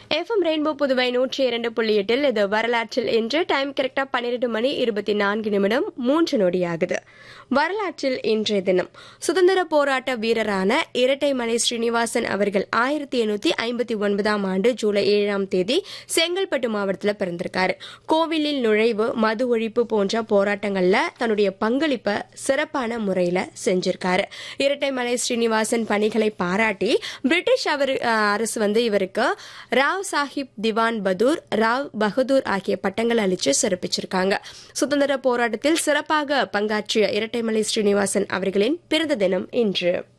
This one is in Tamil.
எஃப்எம் ரெயின்போ புதுவை நூற்றி இரண்டு புள்ளி எட்டில் இது வரலாற்றில் இன்று டைம் கரெக்டா பன்னிரண்டு மணி இருபத்தி நான்கு நிமிடம் மூன்று நொடியாகுது வரலாற்றில் இன்றைய தினம் சுதந்திர போராட்ட வீரரான இரட்டைமலை ஸ்ரீனிவாசன் அவர்கள் ஆயிரத்தி எண்ணூத்தி ஐம்பத்தி ஒன்பதாம் ஆண்டு ஜூலை ஏழாம் தேதி செங்கல்பட்டு மாவட்டத்தில் பிறந்திருக்காரு கோவிலில் நுழைவு மது ஒழிப்பு போன்ற போராட்டங்கள்ல தன்னுடைய பங்களிப்பை சிறப்பான முறையில செஞ்சிருக்காரு இரட்டைமலை ஸ்ரீனிவாசன் பணிகளை பாராட்டி பிரிட்டிஷ் அவர் அஹ், அரசு வந்து இவருக்கு ராவ் சாஹிப் திவான் பதூர் ராவ் பகதூர் ஆகிய பட்டங்கள் அளிச்சு சிறப்பிச்சிருக்காங்க சுதந்திர போராட்டத்தில் சிறப்பாக பங்காற்றிய இரட்டைமலை ஸ்ரீனிவாசன் அவர்களின் பிறந்த தினம் இன்று